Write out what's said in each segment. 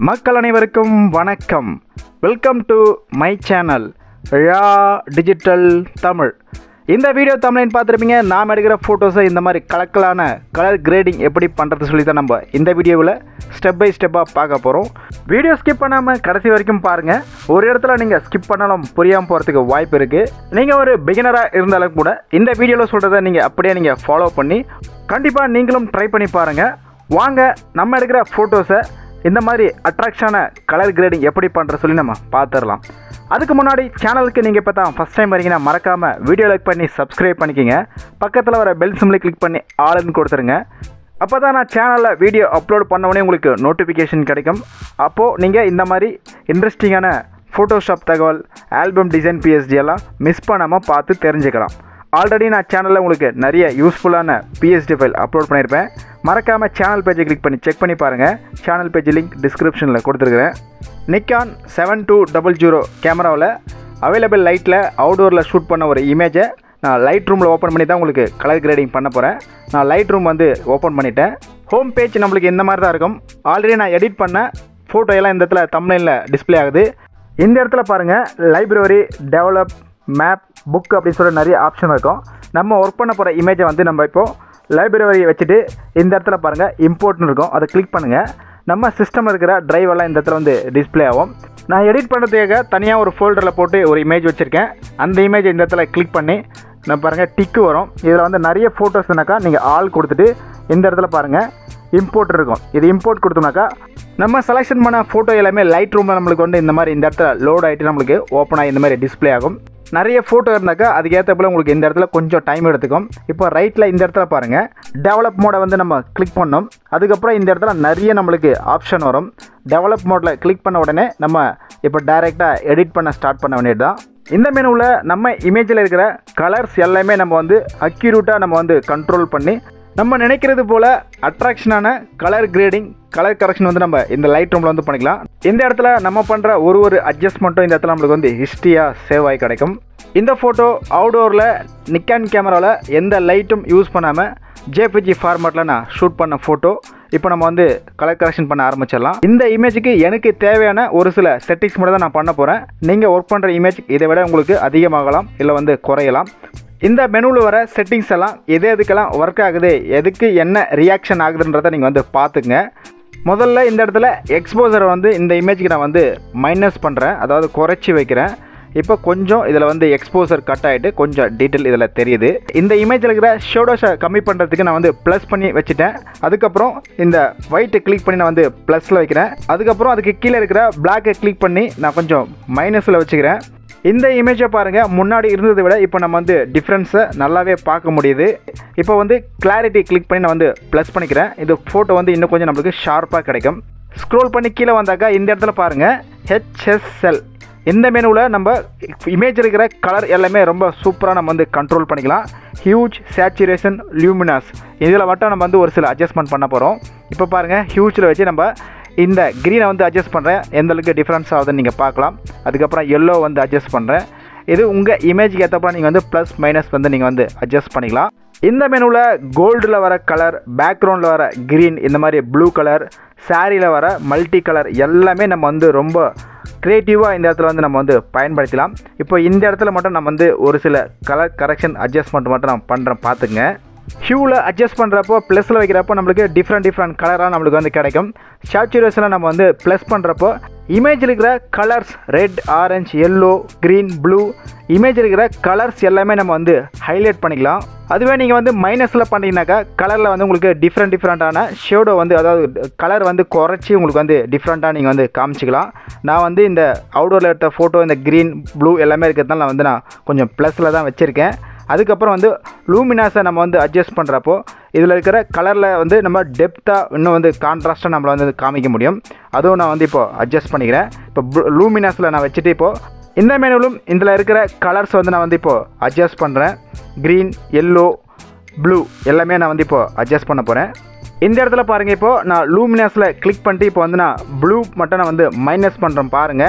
மக்கள் அனைவருக்கும் வணக்கம் வெல்கம் டு மை சேனல் ழா டிஜிட்டல் தமிழ் இந்த வீடியோ தமிழ்னு பார்த்துருப்பீங்க நாம் எடுக்கிற ஃபோட்டோஸை இந்த மாதிரி கலக்கலான கலர் கிரேடிங் எப்படி பண்ணுறது சொல்லி தான் நம்ம இந்த வீடியோவில் ஸ்டெப் பை ஸ்டெப்பாக பார்க்க போகிறோம் வீடியோ ஸ்கிப் பண்ணாமல் கடைசி வரைக்கும் பாருங்கள் ஒரு இடத்துல நீங்கள் ஸ்கிப் பண்ணாலும் புரியாமல் போகிறதுக்கு வாய்ப்பு இருக்குது நீங்கள் ஒரு பிகினராக இருந்தாலும் கூட இந்த வீடியோவில் சொல்கிறத நீங்கள் அப்படியே நீங்கள் ஃபாலோ பண்ணி கண்டிப்பாக நீங்களும் ட்ரை பண்ணி பாருங்கள் வாங்க நம்ம எடுக்கிற ஃபோட்டோஸை இந்த மாதிரி அட்ராக்ஷனான கலர் கிரேடிங் எப்படி பண்ணுற சொல்லி நம்ம பார்த்துடலாம் அதுக்கு முன்னாடி சேனலுக்கு நீங்கள் இப்போ தான் ஃபஸ்ட் டைம் வரீங்கன்னா மறக்காமல் வீடியோ லைக் பண்ணி சப்ஸ்கிரைப் பண்ணிக்கோங்க பக்கத்தில் வர பெல் சிம்லை கிளிக் பண்ணி ஆளுன்னு கொடுத்துருங்க அப்போ தான் நான் சேனலில் வீடியோ அப்லோட் பண்ண உடனே உங்களுக்கு நோட்டிஃபிகேஷன் கிடைக்கும் அப்போது நீங்கள் இந்த மாதிரி இன்ட்ரெஸ்டிங்கான ஃபோட்டோஷாப் தகவல் ஆல்பம் டிசைன் பிஎஸ்டி எல்லாம் மிஸ் பண்ணாமல் பார்த்து தெரிஞ்சுக்கலாம் ஆல்ரெடி நான் சேனலில் உங்களுக்கு நிறைய யூஸ்ஃபுல்லான பிஎஸ்டி ஃபைல் அப்லோட் பண்ணியிருப்பேன் மறக்காமல் சேனல் பேஜை கிளிக் பண்ணி செக் பண்ணி பாருங்கள் சேனல் பேஜ் லிங்க் டிஸ்கிரிப்ஷனில் கொடுத்துருக்குறேன் Nikon seven two double zero கேமராவில் அவைலபிள் லைட்டில் அவுடோரில் ஷூட் பண்ண ஒரு இமேஜை நான் லைட் ரூமில் ஓப்பன் பண்ணி தான் உங்களுக்கு கலர் கிரேடிங் பண்ண போகிறேன் நான் லைட் ரூம் வந்து ஓப்பன் பண்ணிட்டேன் ஹோம் பேஜ் நம்மளுக்கு இந்த மாதிரி தான் இருக்கும் ஆல்ரெடி நான் எடிட் பண்ண ஃபோட்டோ எல்லாம் இந்த இடத்துல தம்ப்லைனில் டிஸ்ப்ளே ஆகுது இந்த இடத்துல பாருங்கள் லைப்ரரி டெவலப் மேப் புக் அப்படின்னு சொல்லி நிறைய ஆப்ஷன் இருக்கும் நம்ம ஒர்க் பண்ண போகிற இமேஜை வந்து நம்ம இப்போது லைப்ரரி வச்சுட்டு இந்த இடத்துல பாருங்கள் இம்போர்ட்னு இருக்கும் அதை கிளிக் பண்ணுங்கள் நம்ம சிஸ்டமில் இருக்கிற drive எல்லாம் இந்த இடத்துல வந்து டிஸ்ப்ளே ஆகும் நான் எடிட் பண்ணுறதுக்காக தனியாக ஒரு ஃபோல்டரில் போட்டு ஒரு இமேஜ் வச்சுருக்கேன் அந்த இமேஜ் இந்த இடத்துல கிளிக் பண்ணி நம்ம பாருங்கள் டிக்கு வரும் இதில் வந்து நிறைய ஃபோட்டோஸ்னாக்கா நீங்கள் ஆள் கொடுத்துட்டு இந்த இடத்துல பாருங்கள் இம்போர்ட் இருக்கும் இது இம்போர்ட் கொடுத்தோம்னாக்கா நம்ம செலெக்ஷன் பண்ண ஃபோட்டோ எல்லாமே லைட் ரூமில் நம்மளுக்கு வந்து இந்த மாதிரி இந்த இடத்துல லோட் ஆகிட்டு நம்மளுக்கு ஓப்பன் ஆகி இந்த மாதிரி டிஸ்ப்ளே ஆகும் நிறைய ஃபோட்டோ இருந்தாக்கா அதுக்கேற்ற போல் உங்களுக்கு இந்த இடத்துல கொஞ்சம் டைம் எடுத்துக்கும் இப்போ ரைட்டில் இந்த இடத்துல பாருங்கள் டெவலப் மோடை வந்து நம்ம கிளிக் பண்ணோம் அதுக்கப்புறம் இந்த இடத்துல நிறைய நம்மளுக்கு ஆப்ஷன் வரும் டெவலப் மோடில் கிளிக் பண்ண உடனே நம்ம இப்போ டைரெக்டாக எடிட் பண்ண ஸ்டார்ட் பண்ண வேண்டியது தான் இந்த மெனுவில் நம்ம இமேஜில் இருக்கிற கலர்ஸ் எல்லாமே நம்ம வந்து அக்யூரேட்டாக நம்ம வந்து கண்ட்ரோல் பண்ணி நம்ம நினைக்கிறது போல் அட்ராக்ஷனான கலர் கிரேடிங் கலர் கரெக்ஷன் வந்து நம்ம இந்த லைட் ரூமில் வந்து பண்ணிக்கலாம் இந்த இடத்துல நம்ம பண்ணுற ஒரு ஒரு அட்ஜஸ்ட்மெண்ட்டும் இந்த இடத்துல நம்மளுக்கு வந்து ஹிஸ்ட்ரியாக சேவ் ஆகி கிடைக்கும் இந்த ஃபோட்டோ அவுடோரில் நிக்கான் கேமராவில் எந்த லைட்டும் யூஸ் பண்ணாமல் ஜேபிஜி ஃபார்மேட்டில் நான் ஷூட் பண்ண ஃபோட்டோ இப்போ நம்ம வந்து கலர் கரெக்ஷன் பண்ண ஆரம்பிச்சிடலாம் இந்த இமேஜுக்கு எனக்கு தேவையான ஒரு சில செட்டிங்ஸ் மட்டும் தான் நான் பண்ண போகிறேன் நீங்கள் ஒர்க் பண்ணுற இமேஜ் இதை விட உங்களுக்கு அதிகமாகலாம் இல்லை வந்து குறையலாம் இந்த மெனுவில் வர செட்டிங்ஸ் எல்லாம் எது எதுக்கெல்லாம் ஒர்க் ஆகுது எதுக்கு என்ன ரியாக்ஷன் ஆகுதுன்றதை நீங்கள் வந்து பார்த்துங்க முதல்ல இந்த இடத்துல எக்ஸ்போசரை வந்து இந்த இமேஜுக்கு நான் வந்து மைனஸ் பண்ணுறேன் அதாவது குறைச்சி வைக்கிறேன் இப்போ கொஞ்சம் இதில் வந்து எக்ஸ்போசர் கட் ஆகிட்டு கொஞ்சம் டீட்டெயில் இதில் தெரியுது இந்த இமேஜில் இருக்கிற ஷேடோஸை கம்மி பண்ணுறதுக்கு நான் வந்து ப்ளஸ் பண்ணி வச்சுட்டேன் அதுக்கப்புறம் இந்த ஒயிட்டை கிளிக் பண்ணி நான் வந்து ப்ளஸில் வைக்கிறேன் அதுக்கப்புறம் அதுக்கு கீழே இருக்கிற பிளாக்கை கிளிக் பண்ணி நான் கொஞ்சம் மைனஸில் வச்சுக்கிறேன் இந்த இமேஜை பாருங்கள் முன்னாடி இருந்ததை விட இப்போ நம்ம வந்து டிஃப்ரென்ஸை நல்லாவே பார்க்க முடியுது இப்போ வந்து கிளாரிட்டி கிளிக் பண்ணி நான் வந்து ப்ளஸ் பண்ணிக்கிறேன் இந்த ஃபோட்டோ வந்து இன்னும் கொஞ்சம் நம்மளுக்கு ஷார்ப்பாக கிடைக்கும் ஸ்க்ரோல் பண்ணி கீழே வந்தாக்கா இந்த இடத்துல பாருங்கள் ஹெச்எஸ்எல் இந்த மெனுவில் நம்ம இமேஜ் இருக்கிற கலர் எல்லாமே ரொம்ப சூப்பராக நம்ம வந்து கண்ட்ரோல் பண்ணிக்கலாம் ஹியூஜ் சேச்சுரேஷன் லியூமினாஸ் இதில் மட்டும் நம்ம வந்து ஒரு சில அட்ஜஸ்ட்மெண்ட் பண்ண போகிறோம் இப்போ பாருங்கள் ஹியூஜில் வச்சு நம்ம இந்த க்ரீனை வந்து அட்ஜஸ்ட் பண்ணுறேன் எந்த அளவுக்கு டிஃப்ரென்ஸ் ஆகுதுன்னு நீங்கள் பார்க்கலாம் அதுக்கப்புறம் எல்லோ வந்து அட்ஜஸ்ட் பண்ணுறேன் இது உங்கள் இமேஜுக்கு ஏற்றப்போ நீங்கள் வந்து ப்ளஸ் மைனஸ் வந்து நீங்கள் வந்து அட்ஜஸ்ட் பண்ணிக்கலாம் இந்த மெனுவில் கோல்டில் வர கலர் பேக்ரவுண்டில் வர க்ரீன் இந்த மாதிரி ப்ளூ கலர் சாரியில் வர மல்டி கலர் எல்லாமே நம்ம வந்து ரொம்ப க்ரியேட்டிவாக இந்த இடத்துல வந்து நம்ம வந்து பயன்படுத்தலாம் இப்போ இந்த இடத்துல மட்டும் நம்ம வந்து ஒரு சில கலர் கரெக்ஷன் அட்ஜஸ்ட்மெண்ட் மட்டும் நான் பண்ணுறேன் பார்த்துங்க ஹியூவில் அட்ஜஸ்ட் பண்ணுறப்போ ப்ளஸில் வைக்கிறப்போ நம்மளுக்கு டிஃப்ரெண்ட் டிஃப்ரெண்ட் கலராக நம்மளுக்கு வந்து கிடைக்கும் சேச்சுரேஷனில் நம்ம வந்து ப்ளஸ் பண்ணுறப்போ இமேஜ் இருக்கிற colours red orange yellow green blue image இருக்கிற கலர்ஸ் எல்லாமே நம்ம வந்து ஹைலைட் பண்ணிக்கலாம் அதுவே நீங்கள் வந்து மைனஸில் பண்ணிங்கனாக்கா கலரில் வந்து உங்களுக்கு டிஃப்ரெண்ட் டிஃப்ரெண்ட்டான ஷேடோ வந்து அதாவது கலர் வந்து குறைச்சி உங்களுக்கு வந்து டிஃப்ரெண்ட்டாக நீங்கள் வந்து காமிச்சிக்கலாம் நான் வந்து இந்த அவுடோரில் எடுத்த ஃபோட்டோ இந்த க்ரீன் ப்ளூ எல்லாமே இருக்கிறதுனால நான் வந்து நான் கொஞ்சம் ப்ளஸில் தான் வச்சுருக்கேன் அதுக்கப்புறம் வந்து லூமினாஸை நம்ம வந்து அட்ஜஸ்ட் பண்ணுறப்போ இதில் இருக்கிற கலரில் வந்து நம்ம டெப்த்தாக இன்னும் வந்து கான்ட்ராஸ்ட்டாக நம்மளை வந்து காமிக்க முடியும் அதுவும் நான் வந்து இப்போது அட்ஜஸ்ட் பண்ணிக்கிறேன் இப்போ லூமினாஸில் நான் வச்சுட்டு இப்போது இந்த மெனுவிலும் இதில் இருக்கிற கலர்ஸ் வந்து நான் வந்து இப்போது அட்ஜஸ்ட் பண்ணுறேன் க்ரீன் எல்லோ ப்ளூ எல்லாமே நான் வந்து இப்போது அட்ஜஸ்ட் பண்ண போகிறேன் இந்த இடத்துல பாருங்கள் இப்போது நான் லூமினஸில் கிளிக் பண்ணிட்டு இப்போ வந்து நான் ப்ளூ மட்டும் நான் வந்து மைனஸ் பண்ணுறேன் பாருங்கள்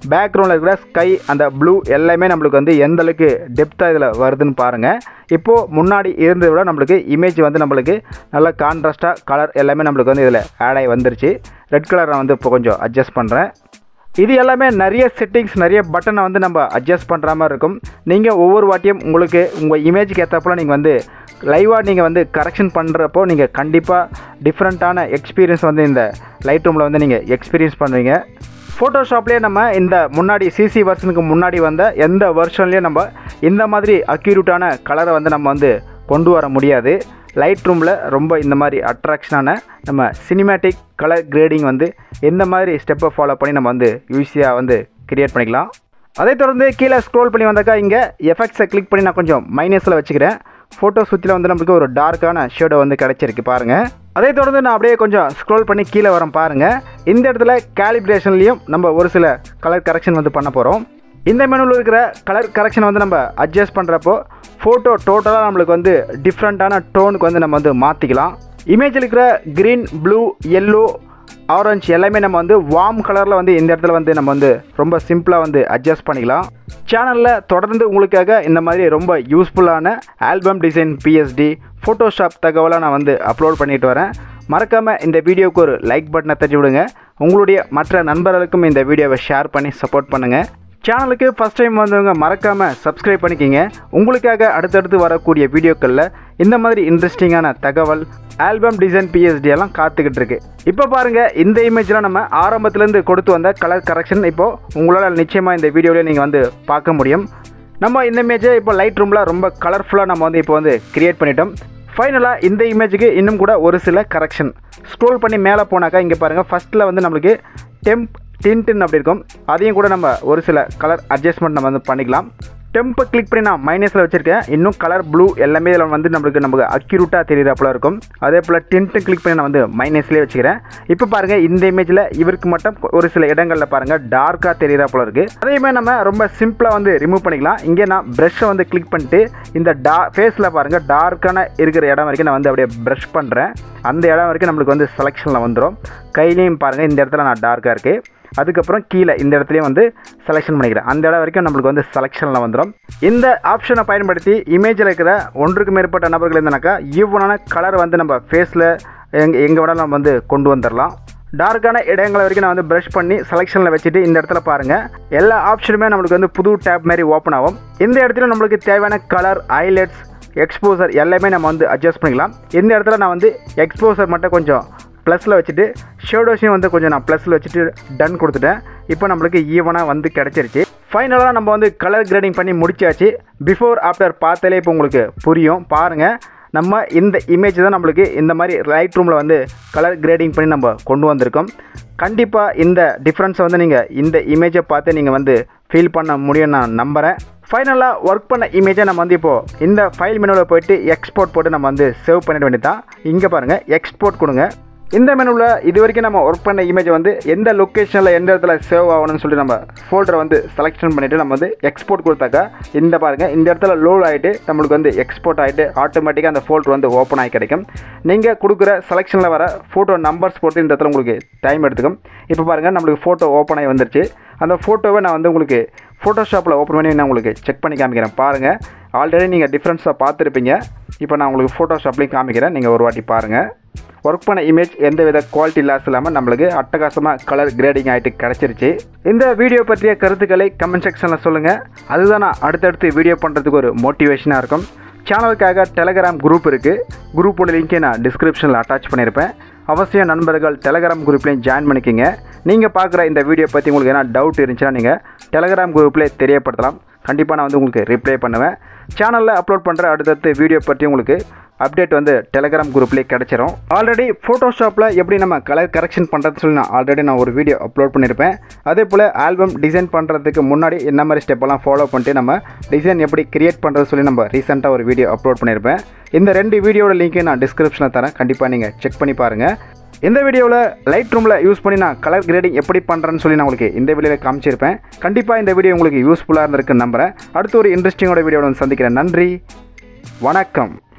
பேக்ரவுண்டில் இருக்கிற ஸ்கை அந்த ப்ளூ எல்லாமே நம்மளுக்கு வந்து எந்த அளவுக்கு டெப்த்தாக இதில் வருதுன்னு பாருங்கள் இப்போது முன்னாடி இருந்ததை விட நம்மளுக்கு இமேஜ் வந்து நம்மளுக்கு நல்ல கான்ட்ராஸ்ட்டாக கலர் எல்லாமே நம்மளுக்கு வந்து இதில் ஆட் ஆகி வந்துருச்சு ரெட் கலர் நான் வந்து இப்போ கொஞ்சம் அட்ஜஸ்ட் பண்ணுறேன் இது எல்லாமே நிறைய செட்டிங்ஸ் நிறைய பட்டனை வந்து நம்ம அட்ஜஸ்ட் பண்ணுற மாதிரி இருக்கும் நீங்கள் ஒவ்வொரு வாட்டியும் உங்களுக்கு உங்கள் இமேஜுக்கு ஏற்றப்போல நீங்கள் வந்து லைவாக நீங்கள் வந்து கரெக்ஷன் பண்ணுறப்போ நீங்கள் கண்டிப்பாக டிஃப்ரெண்ட்டான எக்ஸ்பீரியன்ஸ் வந்து இந்த லைட் ரூமில் வந்து நீங்கள் எக்ஸ்பீரியன்ஸ் பண்ணுவீங்க ஃபோட்டோஷாப்லேயே நம்ம இந்த முன்னாடி சிசி வெர்ஷனுக்கு முன்னாடி வந்த எந்த வெர்ஷன்லேயும் நம்ம இந்த மாதிரி அக்யூரேட்டான கலரை வந்து நம்ம வந்து கொண்டு வர முடியாது லைட் ரூமில் ரொம்ப இந்த மாதிரி அட்ராக்ஷனான நம்ம சினிமேட்டிக் கலர் கிரேடிங் வந்து எந்த மாதிரி ஸ்டெப்பை ஃபாலோ பண்ணி நம்ம வந்து ஈஸியாக வந்து கிரியேட் பண்ணிக்கலாம் அதை தொடர்ந்து கீழே ஸ்க்ரோல் பண்ணி வந்தாக்கா இங்கே எஃபெக்ட்ஸை கிளிக் பண்ணி நான் கொஞ்சம் மைனஸில் வச்சுக்கிறேன் ஃபோட்டோ சுற்றில வந்து நம்மளுக்கு ஒரு டார்க்கான ஷேடோ வந்து கிடச்சிருக்கு பாருங்கள் அதை தொடர்ந்து நான் அப்படியே கொஞ்சம் ஸ்க்ரோல் பண்ணி கீழே வரேன் பாருங்கள் இந்த இடத்துல கேலிப்ரேஷன்லேயும் நம்ம ஒரு சில கலர் கரெக்ஷன் வந்து பண்ண போகிறோம் இந்த மெனுவில் இருக்கிற கலர் கரெக்ஷன் வந்து நம்ம அட்ஜஸ்ட் பண்ணுறப்போ ஃபோட்டோ டோட்டலாக நம்மளுக்கு வந்து டிஃப்ரெண்ட்டான டோனுக்கு வந்து நம்ம வந்து மாற்றிக்கலாம் இமேஜில் இருக்கிற க்ரீன் ப்ளூ எல்லோ ஆரஞ்சு எல்லாமே நம்ம வந்து வார்ம் கலரில் வந்து இந்த இடத்துல வந்து நம்ம வந்து ரொம்ப சிம்பிளாக வந்து அட்ஜஸ்ட் பண்ணிக்கலாம் சேனலில் தொடர்ந்து உங்களுக்காக இந்த மாதிரி ரொம்ப யூஸ்ஃபுல்லான ஆல்பம் டிசைன் பிஎஸ்டி ஃபோட்டோஷாப் தகவலை நான் வந்து அப்லோட் பண்ணிட்டு வரேன் மறக்காமல் இந்த வீடியோவுக்கு ஒரு லைக் பட்டனை தட்டி விடுங்க உங்களுடைய மற்ற நண்பர்களுக்கும் இந்த வீடியோவை ஷேர் பண்ணி சப்போர்ட் பண்ணுங்கள் சேனலுக்கு ஃபஸ்ட் டைம் வந்தவங்க மறக்காமல் சப்ஸ்கிரைப் பண்ணிக்கிங்க உங்களுக்காக அடுத்தடுத்து வரக்கூடிய வீடியோக்களில் இந்த மாதிரி இன்ட்ரெஸ்டிங்கான தகவல் ஆல்பம் டிசைன் பிஎஸ்டி எல்லாம் காத்துக்கிட்டு இருக்கு இப்போ பாருங்கள் இந்த இமேஜ்லாம் நம்ம ஆரம்பத்துலேருந்து கொடுத்து வந்த கலர் கரெக்ஷன் இப்போது உங்களால் நிச்சயமாக இந்த வீடியோவில் நீங்கள் வந்து பார்க்க முடியும் நம்ம இந்த இமேஜை இப்போ லைட் ரூமில் ரொம்ப கலர்ஃபுல்லாக நம்ம வந்து இப்போ வந்து கிரியேட் பண்ணிட்டோம் ஃபைனலாக இந்த இமேஜுக்கு இன்னும் கூட ஒரு சில கரெக்ஷன் ஸ்க்ரோல் பண்ணி மேலே போனாக்கா இங்கே பாருங்கள் ஃபஸ்ட்டில் வந்து நம்மளுக்கு டெம்ப் டின்ட்டுன்னு அப்படி இருக்கும் அதையும் கூட நம்ம ஒரு சில கலர் அட்ஜஸ்ட்மெண்ட் நம்ம வந்து பண்ணிக்கலாம் டெம்பை கிளிக் பண்ணி நான் மைனஸில் வச்சுருக்கேன் இன்னும் கலர் ப்ளூ எல்லாமே இதில் வந்து நம்மளுக்கு நமக்கு அக்யூரேட்டாக தெரியிறாப்புல இருக்கும் அதே போல் டின்ட்டு கிளிக் பண்ணி நான் வந்து மைனஸ்லேயே வச்சுக்கிறேன் இப்போ பாருங்கள் இந்த இமேஜில் இவருக்கு மட்டும் ஒரு சில இடங்களில் பாருங்கள் டார்க்காக தெரியிறாப்புல இருக்குது அதையுமே நம்ம ரொம்ப சிம்பிளாக வந்து ரிமூவ் பண்ணிக்கலாம் இங்கே நான் ப்ரஷ்ஷை வந்து கிளிக் பண்ணிட்டு இந்த டா ஃபேஸில் பாருங்கள் டார்க்கான இருக்கிற இடம் வரைக்கும் நான் வந்து அப்படியே ப்ரஷ் பண்ணுறேன் அந்த இடம் வரைக்கும் நம்மளுக்கு வந்து செலெக்ஷனில் வந்துடும் கையிலையும் பாருங்கள் இந்த இடத்துல நான் டார்க்காக இருக்குது அதுக்கப்புறம் கீழே இந்த இடத்துலையும் வந்து செலெக்ஷன் பண்ணிக்கிறேன் அந்த இடம் வரைக்கும் நம்மளுக்கு வந்து செலெக்ஷனில் வந்துடும் இந்த ஆப்ஷனை பயன்படுத்தி இமேஜில் இருக்கிற ஒன்றுக்கு மேற்பட்ட நபர்கள் இருந்தனாக்கா ஈவனான கலர் வந்து நம்ம ஃபேஸில் எங்கே எங்கே வேணாலும் நம்ம வந்து கொண்டு வந்துடலாம் டார்க்கான இடங்களை வரைக்கும் நான் வந்து ப்ரஷ் பண்ணி செலெக்ஷனில் வச்சுட்டு இந்த இடத்துல பாருங்கள் எல்லா ஆப்ஷனுமே நம்மளுக்கு வந்து புது டேப் மாதிரி ஓப்பன் ஆகும் இந்த இடத்துல நம்மளுக்கு தேவையான கலர் ஹைலைட்ஸ் எக்ஸ்போசர் எல்லாமே நம்ம வந்து அட்ஜஸ்ட் பண்ணிக்கலாம் இந்த இடத்துல நான் வந்து எக்ஸ்போசர் மட்டும் கொஞ்சம் ப்ளஸில் வச்சுட்டு ஷேடோஸையும் வந்து கொஞ்சம் நான் ப்ளஸில் வச்சுட்டு டன் கொடுத்துட்டேன் இப்போ நம்மளுக்கு ஈவனாக வந்து கிடச்சிருச்சு ஃபைனலாக நம்ம வந்து கலர் கிரேடிங் பண்ணி முடிச்சாச்சு பிஃபோர் ஆஃப்டர் பார்த்தாலே இப்போ உங்களுக்கு புரியும் பாருங்கள் நம்ம இந்த இமேஜ் தான் நம்மளுக்கு இந்த மாதிரி லைட் ரூமில் வந்து கலர் கிரேடிங் பண்ணி நம்ம கொண்டு வந்திருக்கோம் கண்டிப்பாக இந்த டிஃப்ரென்ஸை வந்து நீங்கள் இந்த இமேஜை பார்த்து நீங்கள் வந்து ஃபீல் பண்ண முடியும்னு நான் நம்புகிறேன் ஃபைனலாக ஒர்க் பண்ண இமேஜை நம்ம வந்து இப்போது இந்த ஃபைல் மெனுவில் போயிட்டு எக்ஸ்போர்ட் போட்டு நம்ம வந்து சேவ் பண்ணிட வேண்டியதான் இங்கே பாருங்கள் எக்ஸ்போர்ட் கொடுங்க இந்த மெனுவில் இது வரைக்கும் நம்ம ஒர்க் பண்ண இமேஜ் வந்து எந்த லொக்கேஷனில் எந்த இடத்துல சேவ் ஆகணும்னு சொல்லி நம்ம ஃபோல்டரை வந்து செலெக்ஷன் பண்ணிவிட்டு நம்ம வந்து எக்ஸ்போர்ட் கொடுத்தாக்கா இந்த பாருங்கள் இந்த இடத்துல லோட் ஆகிட்டு நம்மளுக்கு வந்து எக்ஸ்போர்ட் ஆகிட்டு ஆட்டோமேட்டிக்காக அந்த ஃபோல்டர் வந்து ஓப்பன் ஆகி கிடைக்கும் நீங்கள் கொடுக்குற செலெக்ஷனில் வர ஃபோட்டோ நம்பர்ஸ் போட்டு இந்த இடத்துல உங்களுக்கு டைம் எடுத்துக்கும் இப்போ பாருங்கள் நம்மளுக்கு ஃபோட்டோ ஓப்பன் ஆகி வந்துருச்சு அந்த ஃபோட்டோவை நான் வந்து உங்களுக்கு ஃபோட்டோஷாப்பில் ஓப்பன் பண்ணி நான் உங்களுக்கு செக் பண்ணி காமிக்கிறேன் பாருங்கள் ஆல்ரெடி நீங்கள் டிஃப்ரென்ஸாக பார்த்துருப்பீங்க இப்போ நான் உங்களுக்கு ஃபோட்டோஷாப்லேயும் காமிக்கிறேன் நீங்கள் ஒரு வாட்டி பாருங்கள் ஒர்க் பண்ண இமேஜ் எந்த வித குவாலிட்டி லாஸ் இல்லாமல் நம்மளுக்கு அட்டகாசமாக கலர் கிரேடிங் ஆகிட்டு கிடச்சிருச்சு இந்த வீடியோ பற்றிய கருத்துக்களை கமெண்ட் செக்ஷனில் சொல்லுங்கள் அதுதான் நான் அடுத்தடுத்து வீடியோ பண்ணுறதுக்கு ஒரு மோட்டிவேஷனாக இருக்கும் சேனலுக்காக டெலகிராம் குரூப் இருக்குது குரூப்போட லிங்க்கை நான் டிஸ்கிரிப்ஷனில் அட்டாச் பண்ணியிருப்பேன் அவசியம் நண்பர்கள் டெலகிராம் குரூப்லேயும் ஜாயின் பண்ணிக்கோங்க நீங்கள் பார்க்குற இந்த வீடியோ பற்றி உங்களுக்கு எதனா டவுட் இருந்துச்சுன்னா நீங்கள் டெலகிராம் குரூப்லேயே தெரியப்படுத்தலாம் கண்டிப்பாக நான் வந்து உங்களுக்கு ரிப்ளை பண்ணுவேன் சேனலில் அப்லோட் பண்ணுற அடுத்தடுத்து வீடியோ பற்றி உங்களுக்கு அப்டேட் வந்து டெலகிராம் குரூப்லேயே கிடச்சிரும் ஆல்ரெடி ஃபோட்டோஷாப்பில் எப்படி நம்ம கலர் கரெக்ஷன் பண்ணுறதுன்னு சொல்லி நான் ஆல்ரெடி நான் ஒரு வீடியோ அப்லோட் பண்ணியிருப்பேன் அதே போல் ஆல்பம் டிசைன் பண்ணுறதுக்கு முன்னாடி என்ன மாதிரி ஸ்டெப்பெல்லாம் ஃபாலோ பண்ணிட்டு நம்ம டிசைன் எப்படி கிரியேட் பண்ணுறது சொல்லி நம்ம ரீசெண்டாக ஒரு வீடியோ அப்லோட் பண்ணியிருப்பேன் இந்த ரெண்டு வீடியோட லிங்க்கை நான் டிஸ்கிரிப்ஷனில் தரேன் கண்டிப்பாக நீங்கள் செக் பண்ணி பாருங்கள் இந்த வீடியோவில் லைட் ரூமில் யூஸ் பண்ணி நான் கலர் கிரேடிங் எப்படி பண்ணுறேன்னு சொல்லி நான் உங்களுக்கு இந்த வீடியோவில் காமிச்சிருப்பேன் கண்டிப்பாக இந்த வீடியோ உங்களுக்கு யூஸ்ஃபுல்லாக இருந்திருக்குன்னு நம்புகிறேன் அடுத்து ஒரு இன்ட்ரெஸ்டிங்கோட வீடியோவில் வந்து சந்திக்கிறேன் நன்றி வணக்கம்